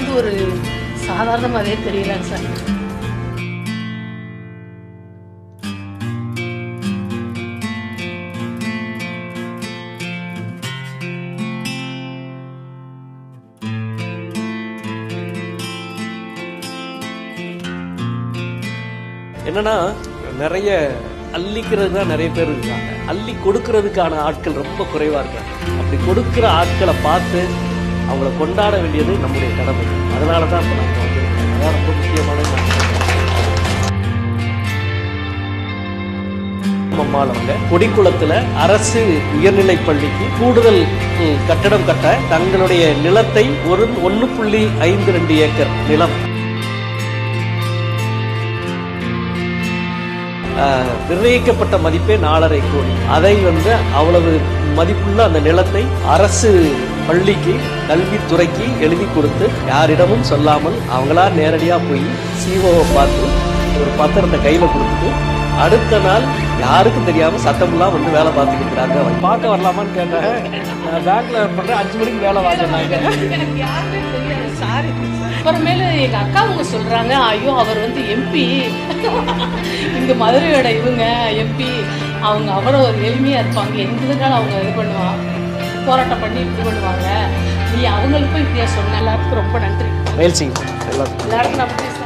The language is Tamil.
வந்து ஒரு சாதாரணமாகவே தெரியலங்க சார் என்னன்னா நிறைய அள்ளிக்கிறது தான் நிறைய பேர் இருக்காங்க அள்ளி கொடுக்கறதுக்கான ஆட்கள் ரொம்ப குறைவா இருக்காங்க அப்படி கொடுக்கிற ஆட்களை பார்த்து அவங்கள கொண்டாட வேண்டியது நம்முடைய கடமை அதனால தான் இப்போ நம்ம வந்திருக்கோம் அதான் ரொம்ப முக்கியமானது நான் சொல்றேன். அம்மாள் அவங்க கொடிக்குளத்துல அரசு உயர்நிலைப் பள்ளிக்கு கூடுதல் ம், கட்டடம் கட்ட தங்களுடைய நிலத்தை ஒரு ஒன்று புள்ளி ஐந்து ரெண்டு ஏக்கர் நிலம் ஆஹ், நிர்ணயிக்கப்பட்ட மதிப்பே நாலரை கோடி அதை வந்து அவ்வளவு மதிப்புள்ள அந்த நிலத்தை அரசு பள்ளிக்கு கல்வித்துறைக்கு எழுதி கொடுத்து யாரிடமும் சொல்லாமல் அவங்களா நேரடியா போய் சிஓவை பார்த்து ஒரு பத்திரத்தை கையில கொடுத்துட்டு அடுத்த நாள் யாருக்கும் தெரியாம சட்டமெல்லாம் வந்து வேலை பார்த்துட்டு இருக்கிறாங்க பார்க்க வரலாமான்னு கேட்டேன் நான் பேங்க்ல பண்றேன் அஞ்சு மணிக்கு வேலை வாங்கினாங்க எனக்கு யாருமே தெரியாது சாரி அப்புறமேலு எங்க அக்கா அவங்க சொல்றாங்க ஐயோ அவர் வந்து எம்பி இங்க மதுரையோட இவங்க எம்பி அவங்க அவ்வளோ ஒரு எளிமையா இருப்பாங்க எந்த இதுனாலும் அவங்க இது பண்ணுவாங்க போராட்டம் பண்ணி இது பண்ணுவாங்க நீ அவங்களுக்கு போய் இப்படியா சொன்ன எல்லாத்துக்கும் ரொம்ப நன்றி மகிழ்ச்சிங்க எல்லாருக்கும் எல்லாருக்கும் நான் அப்படி